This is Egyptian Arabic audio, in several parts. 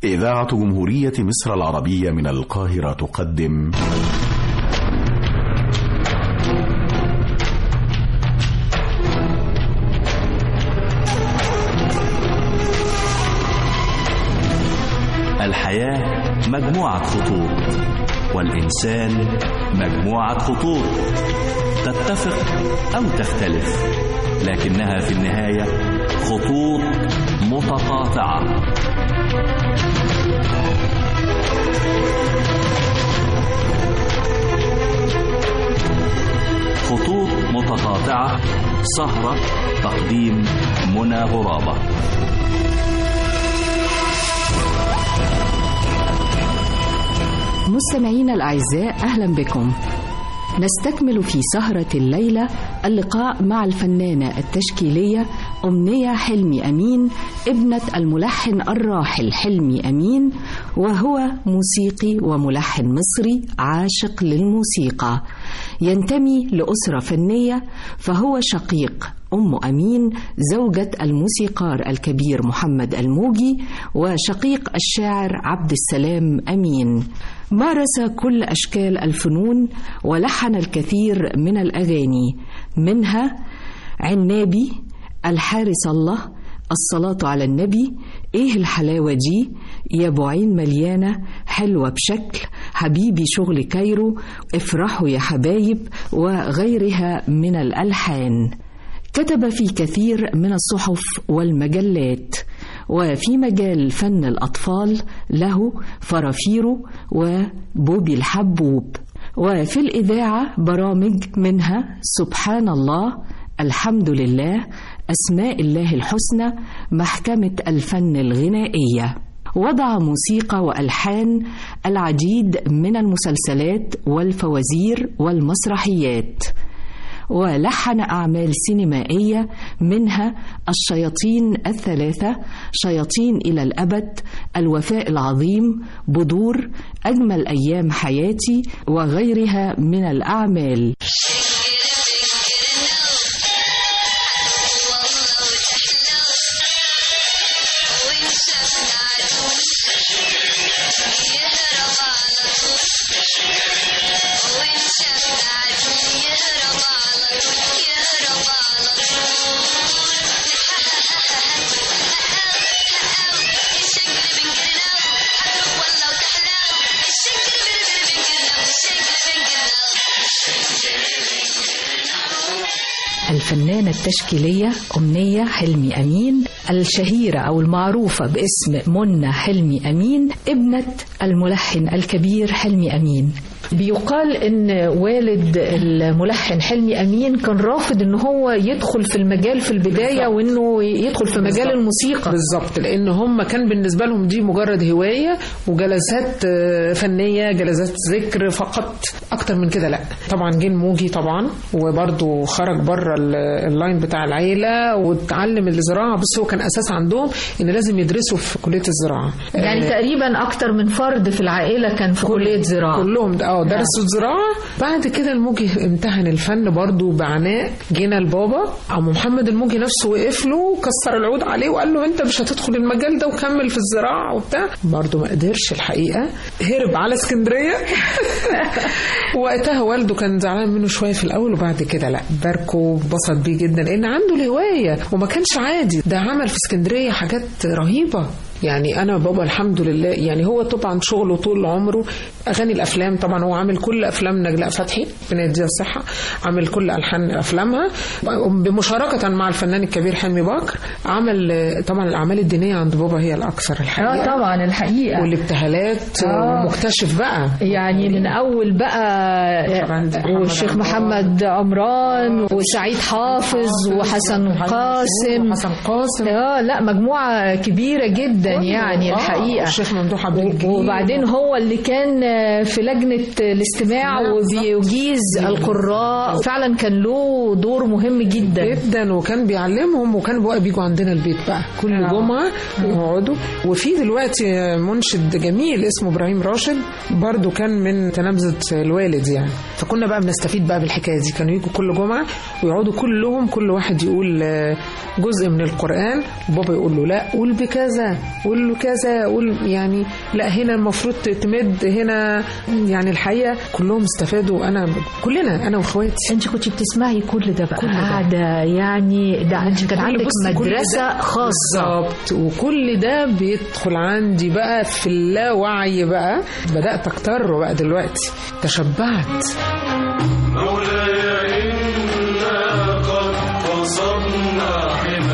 إذاعة جمهورية مصر العربية من القاهرة تقدم الحياة مجموعة خطوط والإنسان مجموعة خطوط تتفق أو تختلف لكنها في النهاية خطوط متقاطعة خطوط متقاطعة سهرة تقديم منى غرابة مستمعينا الأعزاء أهلا بكم نستكمل في سهرة الليلة اللقاء مع الفنانة التشكيلية أمنية حلمي أمين ابنة الملحن الراحل حلمي أمين وهو موسيقي وملحن مصري عاشق للموسيقى ينتمي لأسرة فنية فهو شقيق أم أمين زوجة الموسيقار الكبير محمد الموجي وشقيق الشاعر عبد السلام أمين مارس كل أشكال الفنون ولحن الكثير من الأغاني منها عنابي الحارس الله الصلاة على النبي إيه الحلاوة دي يا أبو عين مليانة حلوة بشكل حبيبي شغل كايرو افرحوا يا حبايب وغيرها من الألحان كتب في كثير من الصحف والمجلات وفي مجال فن الأطفال له فرافيرو وبوبي الحبوب وفي الإذاعة برامج منها سبحان الله الحمد لله أسماء الله الحسنى محكمة الفن الغنائية وضع موسيقى والحان العديد من المسلسلات والفوازير والمسرحيات ولحن أعمال سينمائية منها الشياطين الثلاثة شياطين إلى الأبد الوفاء العظيم بدور أجمل أيام حياتي وغيرها من الأعمال الفنانة التشكيلية أمنية حلمي أمين الشهيرة أو المعروفة باسم منى حلمي أمين ابنة الملحن الكبير حلمي أمين بيقال ان والد الملحن حلمي امين كان رافض ان هو يدخل في المجال في البدايه وانه يدخل في مجال الموسيقى بالظبط لان هم كان بالنسبه لهم دي مجرد هوايه وجلسات فنيه جلسات ذكر فقط اكتر من كده لا طبعا جه الموجي طبعا وبرده خرج بره اللاين بتاع العيله واتعلم الزراعه بس هو كان اساس عندهم ان لازم يدرسوا في كليه الزراعه يعني تقريبا اكتر من فرد في العائله كان في كليه زراعه كلهم اه درسوا الزراعه بعد كده الموجي امتهن الفن برضو بعناء جينا البابا عم محمد الموجي نفسه وقف له وكسر العود عليه وقال له انت مش هتدخل المجال ده وكمل في الزراعه وبتاع برضو ما قدرش الحقيقه هرب على اسكندريه وقتها والده كان زعلان منه شويه في الاول وبعد كده لا باركه وبسط بيه جدا لان عنده الهوايه وما كانش عادي ده عمل في اسكندريه حاجات رهيبه يعني انا بابا الحمد لله يعني هو طبعا شغله طول عمره اغاني الافلام طبعا هو عامل كل افلام نجلاء فتحي ربنا يديها الصحه عامل كل الحان افلامها بمشاركه مع الفنان الكبير حلمي بكر عمل طبعا الاعمال الدينيه عند بابا هي الاكثر الحقيقه اه طبعا الحقيقه والابتهالات آه. مكتشف بقى يعني من اول بقى والشيخ محمد عمران وسعيد حافظ وحسن قاسم وحسن قاسم اه لا مجموعه كبيره جدا يعني الحقيقه الشيخ ممدوح عبد الجليل وبعدين هو اللي كان في لجنه الاستماع وبيجيز القراء فعلا كان له دور مهم جدا جدا وكان بيعلمهم وكان بقى بيجوا عندنا البيت بقى كل آه. جمعه يقعدوا وفي دلوقتي منشد جميل اسمه ابراهيم راشد برضو كان من تلامذه الوالد يعني فكنا بقى بنستفيد بقى بالحكايه دي كانوا يجوا كل جمعه ويقعدوا كلهم كل واحد يقول جزء من القران وبابا يقول له لا قول بكذا قول له كذا قول يعني لا هنا المفروض تمد هنا يعني الحقيقه كلهم استفادوا انا كلنا انا واخواتي انت كنت بتسمعي كل ده بقى كل ده. قاعده يعني ده انت كان كل- عندك بص، كل مدرسه ده خاصه بالظبط وكل ده بيدخل عندي بقى في اللاوعي بقى بدات اكتره بقى دلوقتي تشبعت مولاي إنا قد قصدنا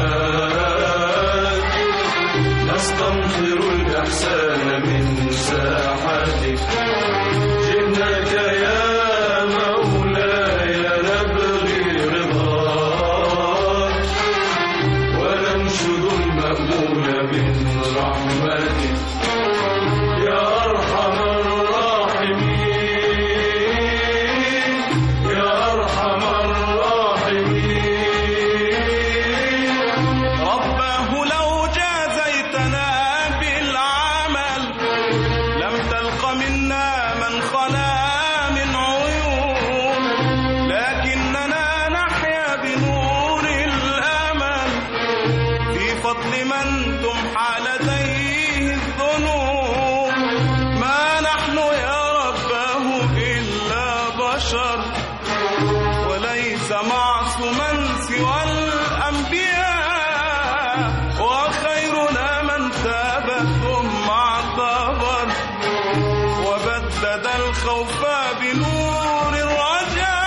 حماك نستنصر الإحسان من ساحتك جئناك يا مولاي نبغي رضاك وننشد المأمول من رحمتك يا أرحم الراحمين يا أرحم الراحمين رباه لو جازيتنا بالعمل لم تلق منا من خلا من عيون لكننا نحيا بنور الأمل في فضل من تمحى لديه الذنوب ما نحن يا رباه إلا بشر وليس معصوما سوى الأنبياء وخيرنا من تاب ثم اعتبر وبدد الخوف بنور الرجاء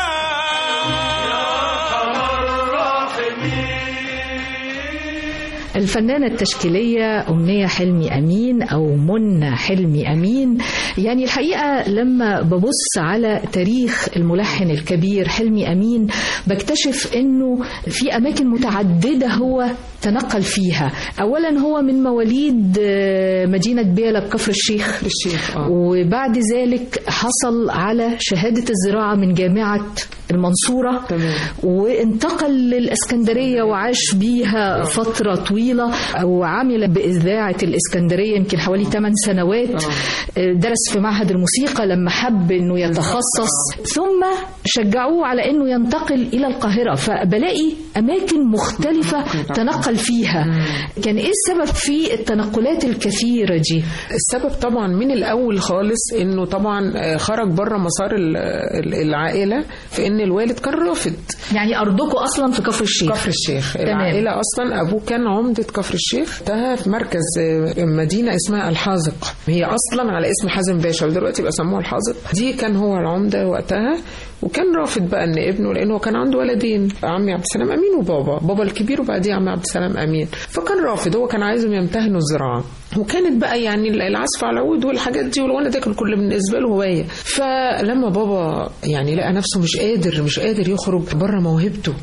الفنانة التشكيلية أمنية حلمي أمين أو منى حلمي أمين يعني الحقيقة لما ببص على تاريخ الملحن الكبير حلمي أمين بكتشف أنه في أماكن متعددة هو تنقل فيها أولا هو من مواليد آه، مدينة بيلا بكفر الشيخ الشيخ اه وبعد ذلك حصل على شهادة الزراعة من جامعة المنصورة تمام. وانتقل للإسكندرية وعاش بيها فترة طويلة وعمل بإذاعة الإسكندرية يمكن حوالي 8 سنوات درس في معهد الموسيقى لما حب أنه يتخصص ثم شجعوه على أنه ينتقل إلى القاهرة فبلاقي أماكن مختلفة تنقل فيها كان إيه السبب في التنقلات الكثيرة دي؟ السبب طبعا من الاول خالص انه طبعا آه، خرج بره مسار ال- ال- العائله في ان الوالد كان رافض يعني أرضكم أصلا في كفر الشيخ كفر الشيخ تمام. العائله اصلا ابوه كان عمده كفر الشيخ انتهى في مركز آه، مدينه اسمها الحاذق هي اصلا على اسم حازم باشا ودلوقتي بقى سموها الحاذق دي كان هو العمده وقتها وكان رافض بقى ان ابنه لانه كان عنده ولدين عمي عبد السلام امين وبابا بابا الكبير وبعديه عمي عبد السلام امين فكان رافض هو كان عايزهم يمتهنوا الزراعه وكانت بقى يعني العزف على العود والحاجات دي والغنى ده كان كله بالنسبه له هوايه فلما بابا يعني لقى نفسه مش قادر مش قادر يخرج بره موهبته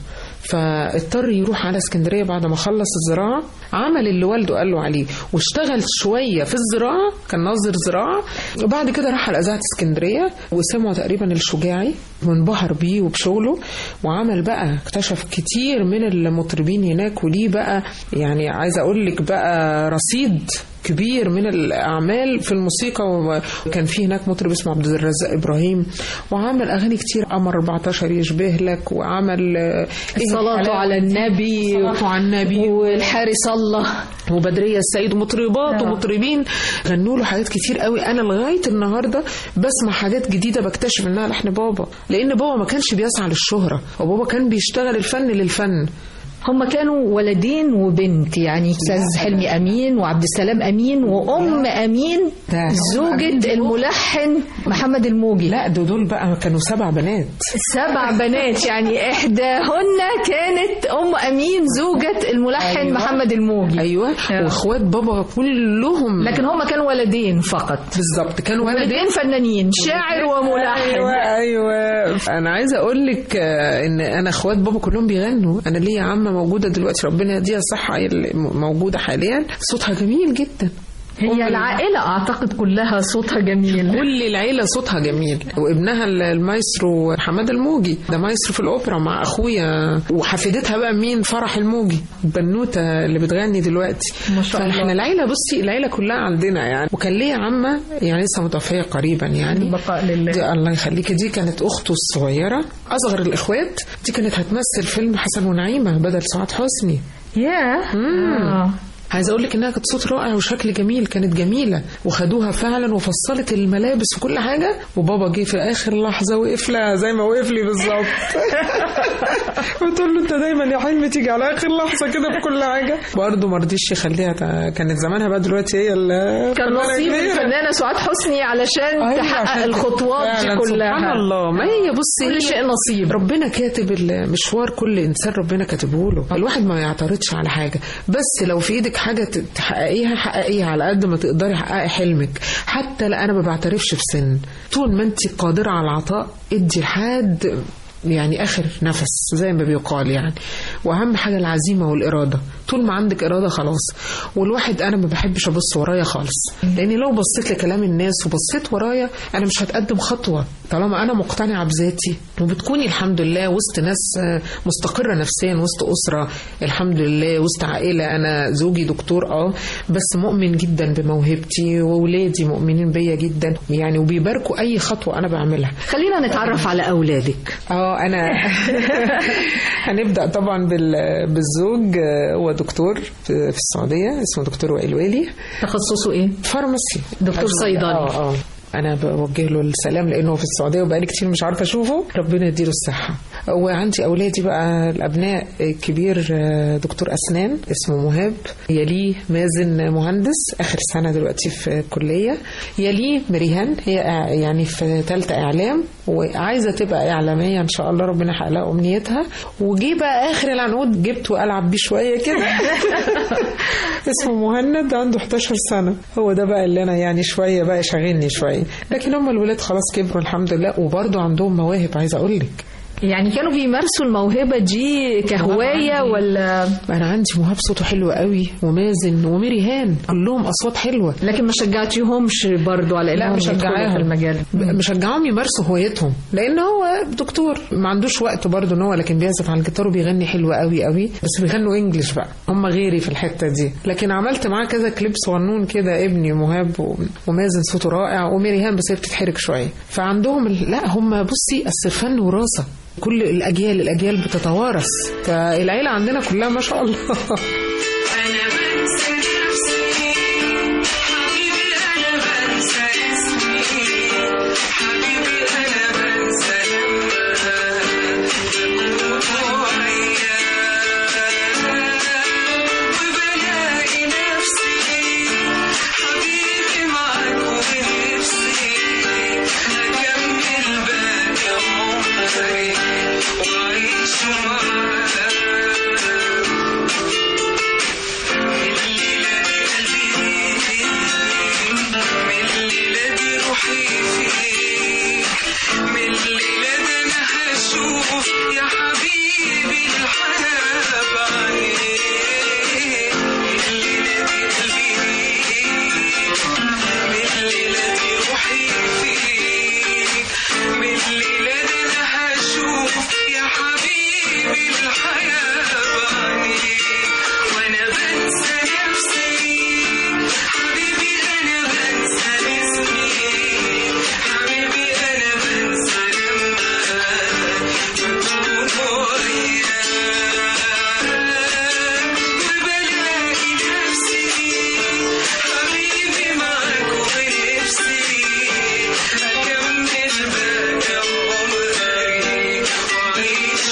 فاضطر يروح على اسكندريه بعد ما خلص الزراعه عمل اللي والده قال له عليه واشتغل شويه في الزراعه كان ناظر زراعه وبعد كده راح على اذاعه اسكندريه وسمعه تقريبا الشجاعي وانبهر بيه وبشغله وعمل بقى اكتشف كتير من المطربين هناك وليه بقى يعني عايزه اقول لك بقى رصيد كبير من الاعمال في الموسيقى وكان في هناك مطرب اسمه عبد الرزاق ابراهيم وعمل اغاني كتير قمر 14 يشبه لك وعمل آه، إيه الصلاة الحلاوة على دي؟ النبي الصلاة على النبي والحارس الله وبدرية السيد ومطربات ومطربين غنوا له حاجات كتير قوي انا لغايه النهارده بسمع حاجات جديده بكتشف انها لحن بابا لان بابا ما كانش بيسعى للشهره وبابا كان بيشتغل الفن للفن هم كانوا ولدين وبنت يعني استاذ حلمي امين وعبد السلام امين وام امين ده أم زوجة أمين الملحن محمد الموجي لا ده دول بقى كانوا سبع بنات سبع بنات يعني احداهن كانت ام امين زوجة الملحن أيوة. محمد الموجي ايوه واخوات بابا كلهم لكن هم كانوا ولدين فقط بالظبط كانوا ولدين ولدين فنانين شاعر وملحن ايوه ايوه انا عايزه اقول لك آه، ان انا اخوات بابا كلهم بيغنوا انا ليا عمه موجوده دلوقتي ربنا يديها الصحه هي اللي م- موجوده حاليا صوتها جميل جدا هي العائلة أعتقد كلها صوتها جميل كل العيله صوتها جميل وابنها ال- المايسترو حماد الموجي ده مايسترو في الاوبرا مع اخويا وحفيدتها بقى مين فرح الموجي البنوته اللي بتغني دلوقتي ما شاء الله. فاحنا العيله بصي العيله كلها عندنا يعني وكان ليا عمه يعني لسه متوفيه قريبا يعني البقاء لله. دي الله يخليكي دي كانت اخته الصغيره اصغر الاخوات دي كانت هتمثل فيلم حسن ونعيمه بدل سعاد حسني ياه آه. عايزه اقول لك انها كانت صوت رائع وشكل جميل كانت جميله وخدوها فعلا وفصلت الملابس وكل حاجه وبابا جه في اخر لحظه وقف لها زي ما وقف لي بالظبط بتقول له انت دايما يا حلمي تيجي على اخر لحظه كده في كل حاجه برضه ما رضيش يخليها ت- كانت زمانها بقى دلوقتي هي اللي كان نصيب الفنانة سعاد حسني علشان أيوة، تحقق عشان- الخطوات دي فعلاً، كلها سبحان الله ما هي بصي كل شيء نصيب ربنا كاتب المشوار كل انسان ربنا كاتبه له الواحد ما يعترضش على حاجه بس لو في ايدك حاجه ت- تحققيها حققيها على قد ما تقدري حققي حلمك حتى لا انا ما بعترفش بسن طول ما انت قادره على العطاء ادي لحد يعني اخر نفس زي ما بيقال يعني واهم حاجه العزيمه والاراده طول ما عندك اراده خلاص والواحد انا ما بحبش ابص ورايا خالص لاني لو بصيت لكلام الناس وبصيت ورايا انا مش هتقدم خطوه طالما انا مقتنعه بذاتي وبتكوني الحمد لله وسط ناس آه، مستقره نفسيا وسط اسره الحمد لله وسط عائله انا زوجي دكتور اه بس مؤمن جدا بموهبتي واولادي مؤمنين بيا جدا يعني وبيباركوا اي خطوه انا بعملها خلينا نتعرف على أولادك اه انا هنبدا طبعا بال- بالزوج آه، هو دكتور في في السعوديه اسمه دكتور وائل والي تخصصه إيه؟ فارماسي دكتور صيدلي. اه اه انا بوجه له السلام لانه في السعوديه وبقالي كتير مش عارفه اشوفه ربنا يديله الصحه وعندي اولادي بقى الابناء الكبير آه، دكتور اسنان اسمه مهاب يليه مازن مهندس اخر سنه دلوقتي في الكليه يليه مريهان هي إع- يعني في ثالثه اعلام وعايزه تبقى اعلاميه ان شاء الله ربنا يحقق لها امنيتها وجي بقى اخر العنقود جبته العب بيه شويه كده اسمه مهند عنده 11 سنه هو ده بقى اللي انا يعني شويه بقى شاغلني شويه لكن هم الولاد خلاص كبروا الحمد لله وبرضه عندهم مواهب عايزه اقول لك يعني كانوا بيمارسوا الموهبة دي كهواية ولا انا عندي مهاب صوته حلو قوي ومازن وميريهان كلهم اصوات حلوه لكن ما شجعتيهمش برضو على لا انهم يدخلوا مشجعاهم في المجال مشجعاهم يمارسوا هوايتهم لان هو دكتور ما عندوش وقت برضه ان هو لكن بيعزف على الجيتار وبيغني حلو قوي قوي بس بيغنوا انجلش بقى هم غيري في الحته دي لكن عملت معاه كذا كليب صغنون كده ابني مهاب و- ومازن صوته رائع وميريهان بس هي بتتحرك شويه فعندهم ال- لا هم بصي اصل الفن وراثه كل الاجيال الاجيال بتتوارث فالعيله عندنا كلها ما شاء الله أنا بنسى نفسي حبيبي أنا بنسى اسمي حبيبي أنا بنسى لما بكون وياك وبلاقي نفسي حبيبي معاك ونفسي أكمل باقي عمري وأعيش معاك الليلة دي قلبي من الليلة دي روحي فيك من الليلة دي أنا هشوف يا حبيبي الحياة بعينيك الليلة دي قلبي من الليلة دي روحي فيك من الليلة دي أنا هشوف يا حبيبي الحياة بعينيك وانا بنسى نفسي حبيبي انا بنسى اسمي حبيبي انا بنسى لما بكون وياك وبلاقي نفسي حبيبي معاك ونفسي اكمل باقي عمري واعيش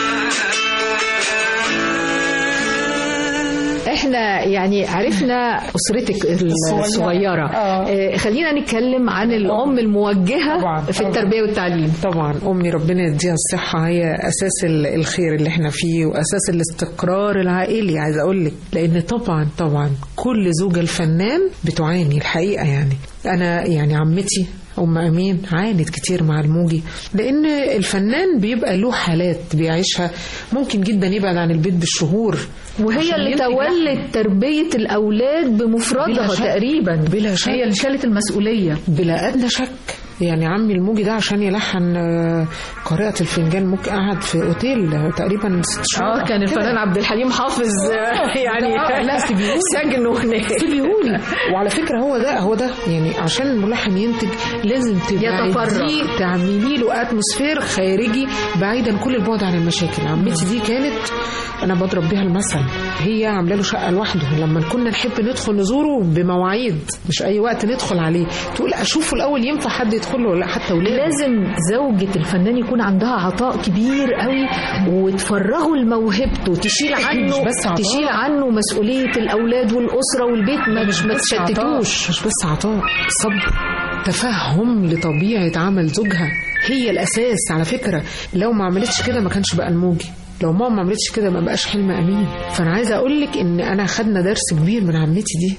معاك احنا يعني عرفنا اسرتك الصغيره آه. آه، خلينا نتكلم عن الام الموجهه طبعاً، في طبعاً. التربيه والتعليم طبعا امي ربنا يديها الصحه هي اساس ال- الخير اللي احنا فيه واساس الاستقرار العائلي عايزه اقول لك لان طبعا طبعا كل زوجه الفنان بتعاني الحقيقه يعني انا يعني عمتي ام امين عانت كتير مع الموجي لان الفنان بيبقى له حالات بيعيشها ممكن جدا يبعد عن البيت بالشهور وهي عشان اللي ينتج تولت تربيه الاولاد بلا بمفردها شك. تقريبا بلا شك. هي اللي شالت المسؤوليه بلا ادنى شك يعني عمي الموجي ده عشان يلحن آه، قارئة الفنجان ممكن قعد في اوتيل آه، تقريبا ست شهور اه كان الفنان عبد الحليم حافظ آه، يعني آه، لا، سيبيهولي. سجنه هناك سيبيهولي وعلى فكره هو ده هو ده يعني عشان الملحن ينتج لازم يتفرغ. تبعديه تعملي له اتموسفير خارجي بعيدا كل البعد عن المشاكل عمتي دي كانت انا بضرب بيها المثل هي عامله له شقه لوحده لما كنا نحب ندخل نزوره بمواعيد مش اي وقت ندخل عليه تقول اشوفه الاول ينفع حد يدخل له ولا حتى ولاد لازم زوجة الفنان يكون عندها عطاء كبير قوي وتفرغه لموهبته تشيل عنه مش بس عطاء. تشيل عنه مسؤولية الأولاد والأسرة والبيت ما مش ما بس عطاء، تشتتوش مش بس عطاء صبر تفهم لطبيعة عمل زوجها هي الأساس على فكرة لو ما عملتش كده ما كانش بقى الموجي لو ماما ما عملتش كده ما بقاش حلم أمين فأنا عايزة أقول لك إن أنا خدنا درس كبير من عمتي دي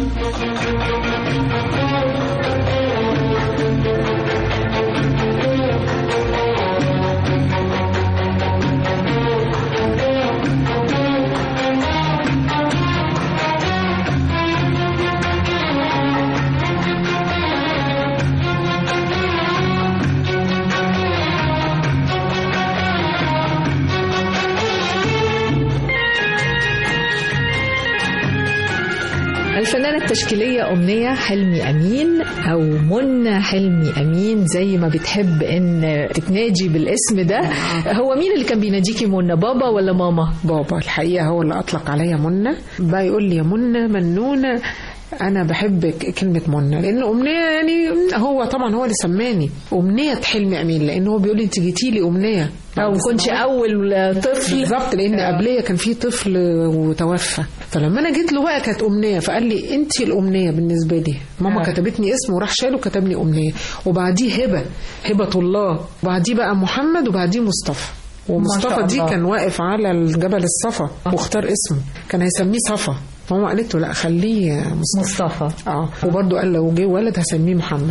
الفنانة التشكيلية أمنية حلمي أمين أو منى حلمي أمين زي ما بتحب إن تتناجي بالاسم ده هو مين اللي كان بيناديكي منى بابا ولا ماما؟ بابا الحقيقة هو اللي أطلق عليا منى بقى يقول لي يا منى منونة أنا بحب ك- كلمة منى لأن أمنية يعني هو طبعا هو اللي سماني أمنية حلمي أمين لأن هو بيقول لي أنت جيتي لي أمنية أو كنتش أول طفل بالظبط لان قبليه كان في طفل وتوفى فلما انا جيت له بقى كانت امنيه فقال لي انت الامنيه بالنسبه لي ماما آه. كتبتني اسم وراح شاله وكتب لي امنيه وبعديه هبه هبه الله وبعديه بقى محمد وبعديه مصطفى ما ومصطفى شاء دي الله. كان واقف على الجبل الصفا واختار اسمه كان هيسميه صفا فماما قالت له لا خليه مصطفى مصطفى اه وبرضه قال لو جه ولد هسميه محمد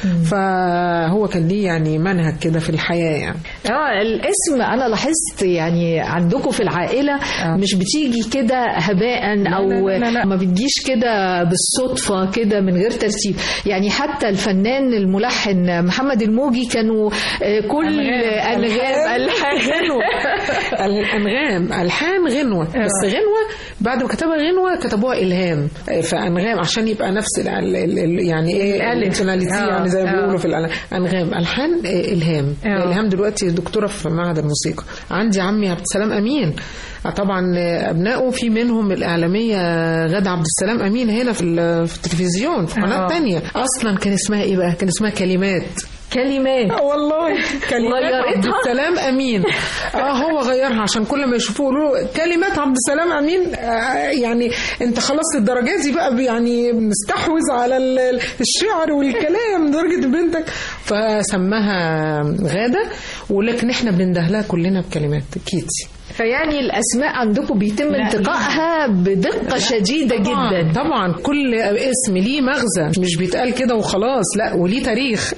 فهو كان ليه يعني منهج كده في الحياه يعني اه الاسم انا لاحظت يعني عندكم في العائله آه. مش بتيجي كده هباء او لا، لا، لا. ما بتجيش كده بالصدفه كده من غير ترتيب يعني حتى الفنان الملحن محمد الموجي كانوا آه، كل أنغام. انغام الحان غنوة الأنغام ألحان غنوة بس غنوة بعد ما كتبها غنوة كتبوها إلهام فأنغام عشان يبقى نفس ال ال ال يعني إيه الألف. الانتوناليتي آه، يعني زي ما آه. بيقولوا في الألحان أنغام ألحان آه، إلهام آه. إلهام دلوقتي دكتورة في معهد الموسيقى عندي عمي عبد السلام أمين آه، طبعا آه، أبنائه في منهم الإعلامية غادة عبد السلام أمين هنا في ال- في التلفزيون في قناة آه. تانية أصلا كان اسمها إيه بقى كان اسمها كلمات كلمات آه والله كلمات غيرتها؟ عبد السلام امين اه هو غيرها عشان كل ما يشوفوه يقولوا له كلمات عبد السلام امين آه يعني انت خلاص للدرجه دي بقى يعني مستحوذ على ال- الشعر والكلام لدرجه بنتك فسماها غاده ولكن احنا بننده لها كلنا بكلمات كيتي فيعني الاسماء عندكم بيتم انتقائها بدقه شديده طبعا جدا طبعا كل اسم ليه مغزى مش بيتقال كده وخلاص لا وليه تاريخ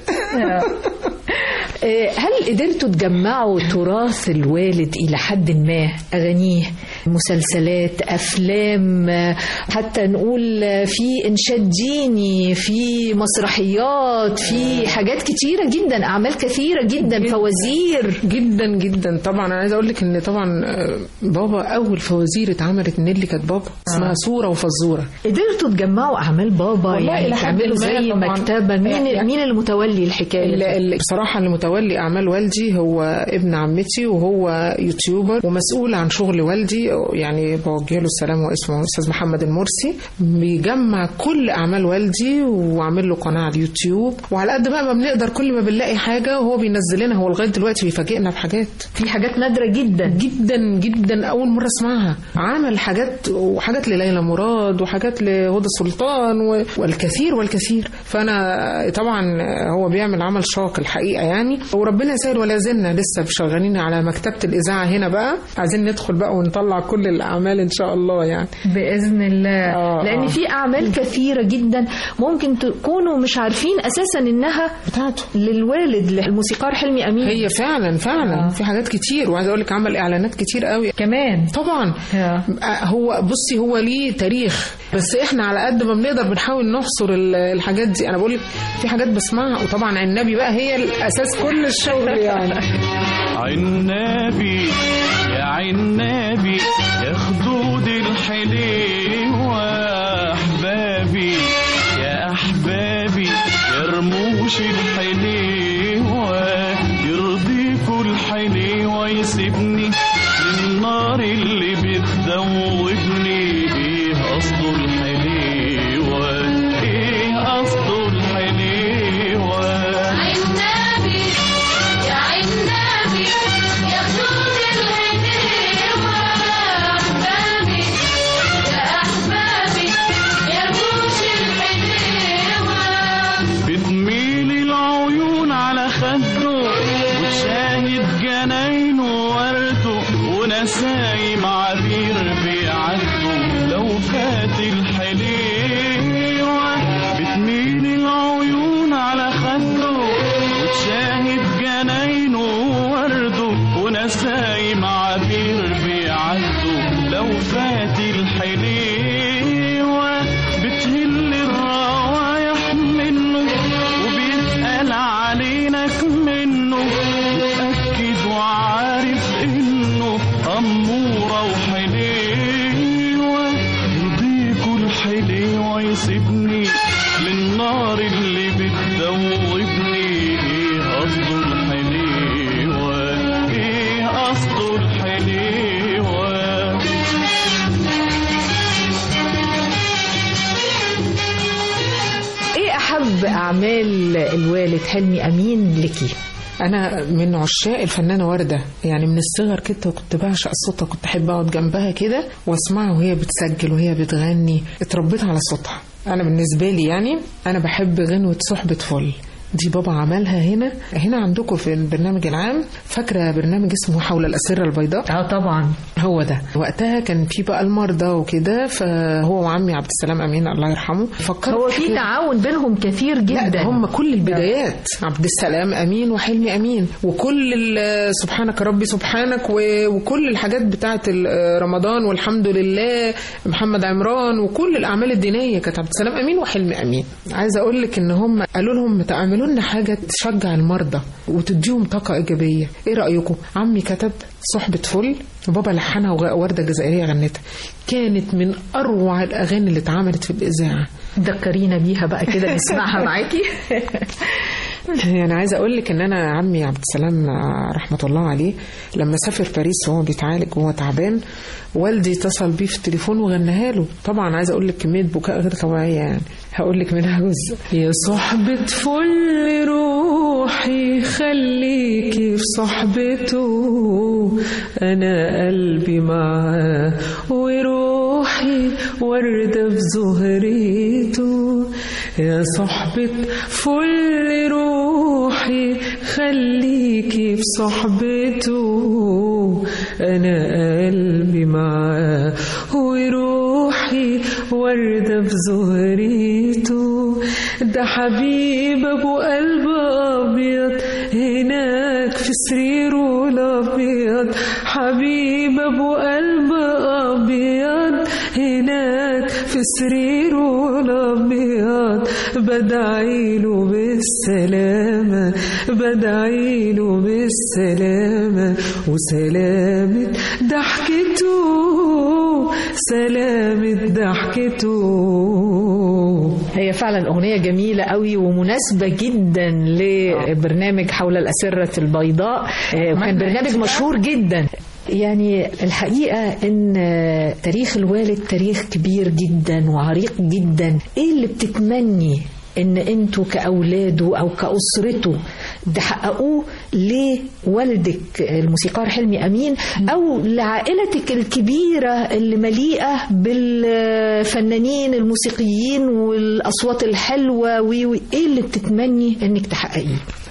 آه، هل قدرتوا تجمعوا تراث الوالد إلى حد ما أغانيه مسلسلات أفلام آه، حتى نقول آه، في إنشاد ديني في مسرحيات في حاجات كتيرة جدا أعمال كثيرة جدا فوازير جدا جدا طبعا انا عايزه اقول لك ان طبعا آه، بابا اول فوازير اتعملت نيلي كانت بابا اسمها صوره وفزوره قدرتوا تجمعوا أعمال بابا والله يعني إلى حد تعملوا ما زي طبعاً. مكتبة مين يعني- مين المتولي الحكاية اللي اللي بصراحة اللي متولي أعمال والدي هو ابن عمتي وهو يوتيوبر ومسؤول عن شغل والدي يعني بوجه له السلام واسمه أستاذ محمد المرسي بيجمع كل أعمال والدي وعامل له قناة على اليوتيوب وعلى قد بقى ما بنقدر كل ما بنلاقي حاجة وهو بينزل لنا هو لغاية دلوقتي بيفاجئنا بحاجات في حاجات نادرة جدا جدا جدا اول مره اسمعها عمل حاجات وحاجات لليلى مراد وحاجات لهدى سلطان و- والكثير والكثير فانا طبعا هو بيعمل عمل شاق الحقيقه يعني وربنا يسهل ولا زلنا لسه شغالين على مكتبه الاذاعه هنا بقى عايزين ندخل بقى ونطلع كل الاعمال ان شاء الله يعني باذن الله آه، لان آه. في اعمال كثيره جدا ممكن تكونوا مش عارفين اساسا انها بتاعته للوالد الموسيقار حلمي امين هي فعلا فعلا آه. في حاجات كتير وعايزه اقول لك عمل اعلانات كتير قوي كمان طبعا آه. آه، هو بصي هو ليه تاريخ بس احنا على قد ما بنقدر بنحاول نحصر ال- الحاجات دي انا بقول لك في حاجات بسمعها وطبعا النبي بقى هي الاساس كل الشغل يعني عنابي يا عنابي يا خدود الحليوة أحبابي يا أحبابي يا رموش الحليوة يرضيكوا الحليوة يسيبني للنار اللي بتذوبني ايه قصده الحليوة ايه قصده الحليوة عنابي يا عنابي يا خدود الحليوة أحبابي يا أحبابي يا رموش الحليوة بتميل العيون على خده وتشاهد جناينه ورده ونسايم عبير بيعدوا لو فات الحليوة بتميل العيون على خده وتشاهد جناينه ورده ونسايم عبير بيعدوا لو فات الحليوة بتهل الروايح منه وبيتقال علينك منه متأكد وعارف انه أمورة وحليوة يرضيكوا الحليوة يسيبني للنار اللي بتذوبني ايه قصده الحليوة ايه قصده الحليوة ايه احب اعمال الوالد حلمي امين لك انا من عشاق الفنانه ورده يعني من الصغر كده كنت بعشق صوتها كنت احب اقعد جنبها كده واسمعها وهي بتسجل وهي بتغني اتربيت على صوتها انا بالنسبه لي يعني انا بحب غنوه صحبه فل دي بابا عملها هنا هنا عندكم في البرنامج العام فاكره برنامج اسمه حول الاسره البيضاء اه طبعا هو ده وقتها كان في بقى المرضى وكده فهو وعمي عبد السلام امين الله يرحمه فكروا هو في تعاون بينهم كثير جدا لا ده هم كل البدايات عبد السلام امين وحلمي امين وكل ال- سبحانك ربي سبحانك و- وكل الحاجات بتاعه ال- رمضان والحمد لله محمد عمران وكل الاعمال الدينيه كانت عبد السلام امين وحلمي امين عايزه اقول لك ان هم قالوا لهم تعملوا لنا حاجه تشجع المرضى وتديهم طاقه ايجابيه ايه رايكم عمي كتب صحبه فل وبابا لحنها وورده جزائريه غنتها كانت من اروع الاغاني اللي اتعملت في الاذاعه ذكرينا بيها بقى كده نسمعها معاكي يعني عايزه اقول لك ان انا عمي عبد السلام رحمه الله عليه لما سافر باريس وهو بيتعالج وهو تعبان والدي اتصل بيه في التليفون وغناها له طبعا عايزه اقول لك كميه بكاء غير طبيعيه يعني هقول لك منها جزء يا صحبة فل روحي خليكي في صحبته أنا قلبي معاه وروحي وردة في زهرته يا صحبة فل روحي خليكي في صحبته أنا قلبي معاه وروحي وردة في زهريته ده حبيب أبو قلب أبيض هناك في سريره الأبيض حبيب أبو قلب أبيض هناك في سريره الأبيض بدعيله بالسلامة بدعيله بالسلامة وسلامة ضحكته سلامة ضحكته هي فعلا أغنية جميلة قوي ومناسبة جدا لبرنامج حول الأسرة البيضاء آه، وكان برنامج مشهور جدا يعني الحقيقة إن تاريخ الوالد تاريخ كبير جدا وعريق جدا إيه اللي بتتمني إن أنتوا كأولاده أو كأسرته تحققوه لوالدك الموسيقار حلمي أمين أو لعائلتك الكبيرة اللي مليئة بالفنانين الموسيقيين والأصوات الحلوة وي- وي- إيه اللي بتتمني إنك تحققيه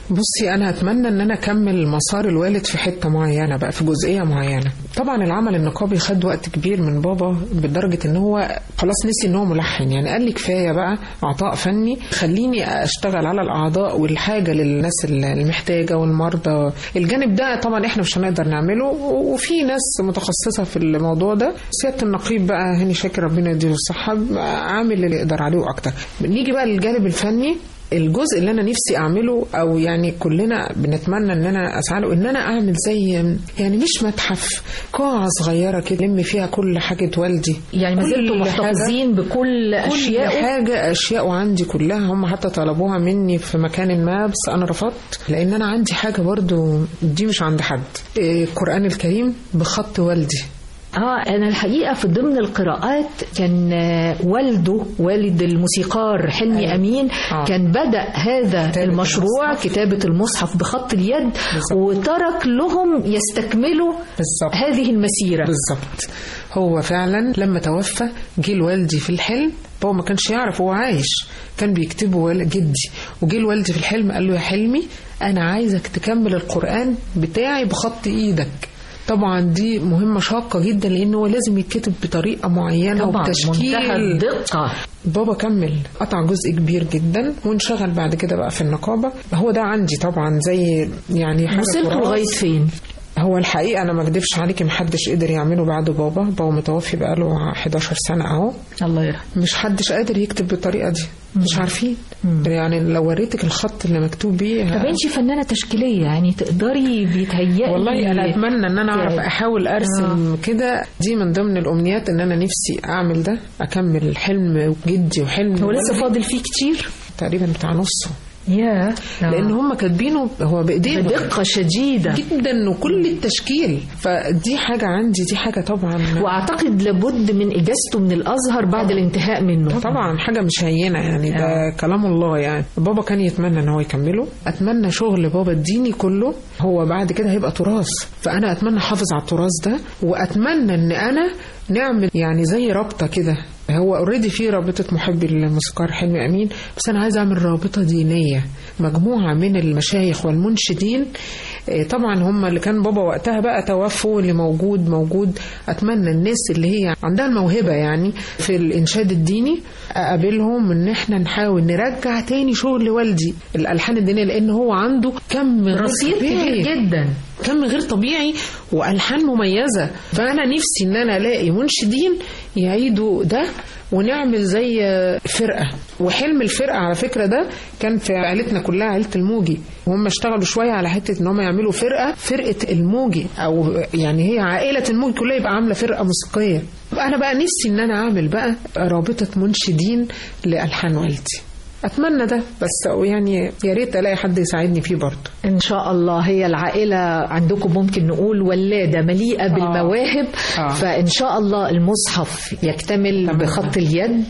بصي انا اتمنى ان انا اكمل مسار الوالد في حته معينه بقى في جزئيه معينه طبعا العمل النقابي خد وقت كبير من بابا بدرجه ان هو خلاص نسي ان هو ملحن يعني قال لي كفايه بقى عطاء فني خليني اشتغل على الاعضاء والحاجه للناس المحتاجه والمرضى الجانب ده طبعا احنا مش هنقدر نعمله وفي ناس متخصصه في الموضوع ده سياده النقيب بقى هاني شاكر ربنا يديله الصحه عامل اللي يقدر عليه واكتر نيجي بقى للجانب الفني الجزء اللي انا نفسي اعمله او يعني كلنا بنتمنى ان انا اسعى له ان انا اعمل زي يعني مش متحف قاعه صغيره كده لم فيها كل حاجه والدي يعني ما كل زلتوا حاجة- محتفظين بكل كل اشياء حاجة أشياء عندي كلها هم حتى طلبوها مني في مكان ما بس أنا رفضت لأن أنا عندي حاجة برضو دي مش عند حد إيه، القرآن الكريم بخط والدي اه انا الحقيقه في ضمن القراءات كان آه، والده والد الموسيقار حلمي أيوة. امين آه. كان بدا هذا كتابة المشروع المصحف. كتابه المصحف بخط اليد بالظبط. وترك لهم يستكملوا بالظبط هذه المسيره بالظبط هو فعلا لما توفى جه لوالدي في الحلم هو ما كانش يعرف هو عايش كان بيكتبه وال- جدي وجه لوالدي في الحلم قال له يا حلمي انا عايزك تكمل القران بتاعي بخط ايدك طبعا دي مهمه شاقه جدا لان هو لازم يتكتب بطريقه معينه طبعا وبتشكيل منتهى الدقه بابا كمل قطع جزء كبير جدا وانشغل بعد كده بقى في النقابه هو ده عندي طبعا زي يعني حاجه وصلتوا تراث. لغايه فين؟ هو الحقيقه انا ما اكدبش عليكي محدش قدر يعمله بعد بابا بابا متوفي بقاله 11 سنه اهو الله يرحمه مش حدش قادر يكتب بالطريقه دي مش عارفين يعني لو وريتك الخط اللي مكتوب بيه طب انت فنانه تشكيليه يعني تقدري بيتهيألي والله انا اتمنى ان انا اعرف يعني- احاول ارسم كده دي من ضمن الامنيات ان انا نفسي اعمل ده اكمل حلم جدي وحلم هو لسه والدي. فاضل فيه كتير؟ تقريبا بتاع نصه يا لان هم كاتبينه هو بايديهم بدقه شديده جدا وكل التشكيل فدي حاجه عندي دي حاجه طبعا واعتقد لابد من اجازته من الازهر بعد الانتهاء منه طبعا حاجه مش هينه يعني ده كلام الله يعني بابا كان يتمنى ان هو يكمله اتمنى شغل بابا الديني كله هو بعد كده هيبقى تراث فانا اتمنى احافظ على التراث ده واتمنى ان انا نعمل يعني زي رابطه كده هو اوريدي في رابطه محبي الموسيقار حلمي امين بس انا عايزه اعمل رابطه دينيه مجموعه من المشايخ والمنشدين إيه، طبعا هم اللي كان بابا وقتها بقى توفوا اللي موجود موجود اتمنى الناس اللي هي عندها الموهبه يعني في الانشاد الديني اقابلهم ان احنا نحاول نرجع تاني شغل والدي الالحان الدينيه لان هو عنده كم غير رصيد طبيعي. كبير جدا كم غير طبيعي والحان مميزه فانا نفسي ان انا الاقي منشدين يعيدوا ده ونعمل زي فرقه وحلم الفرقه على فكره ده كان في عيلتنا كلها عيله الموجي وهم اشتغلوا شويه على حته ان هم يعملوا فرقه فرقه الموجي او يعني هي عائله الموجي كلها يبقى عامله فرقه موسيقيه انا بقى نفسي ان انا اعمل بقى رابطه منشدين لالحان والدي اتمنى ده بس يعني يا ريت الاقي حد يساعدني فيه برضه ان شاء الله هي العائله عندكم ممكن نقول ولاده مليئه بالمواهب آه. فان شاء الله المصحف يكتمل تمام. بخط اليد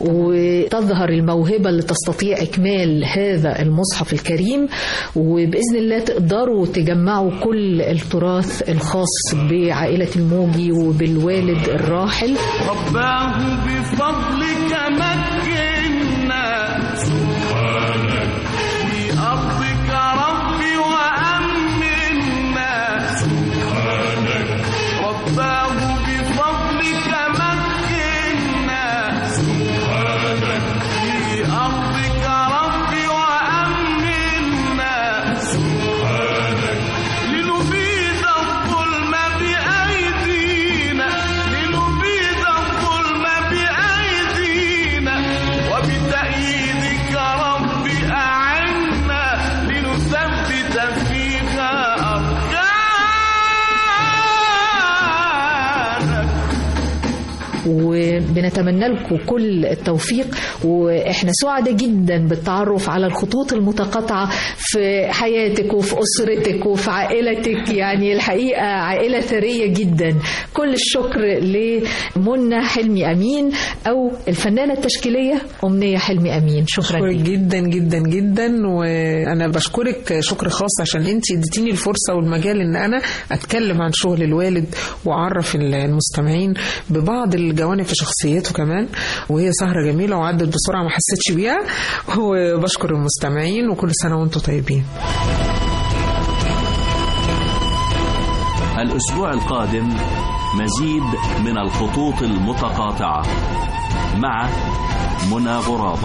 وتظهر الموهبه اللي تستطيع اكمال هذا المصحف الكريم وباذن الله تقدروا تجمعوا كل التراث الخاص بعائله الموجي وبالوالد الراحل رباه بفضلك مكنا سبحانك في أرضك ربي وأمنا سبحانك رباه بفضلك مكنا سبحانك في أرضك ربي وأمنا سبحانك لنبيد الظلم بأيدينا لنبيد الظلم بأيدينا وبتأييدك رب أعنا لنثبت فيها أركانك وبنتمنى لكم كل التوفيق واحنا سعداء جدا بالتعرف على الخطوط المتقاطعه في حياتك وفي اسرتك وفي عائلتك يعني الحقيقه عائله ثريه جدا كل الشكر لمنى حلمي امين او الفنانه التشكيليه امنيه حلمي امين شكرا بشكرك لك جدا جدا جدا وانا بشكرك شكر خاص عشان انت اديتيني الفرصه والمجال ان انا اتكلم عن شغل الوالد واعرف المستمعين ببعض الجوانب جوانب في شخصيته كمان وهي سهرة جميلة وعدت بسرعة ما حسيتش بيها وبشكر المستمعين وكل سنة وانتم طيبين الأسبوع القادم مزيد من الخطوط المتقاطعة مع منى غرابة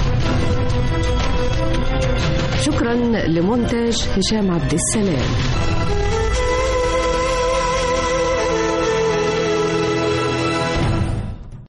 شكرا لمونتاج هشام عبد السلام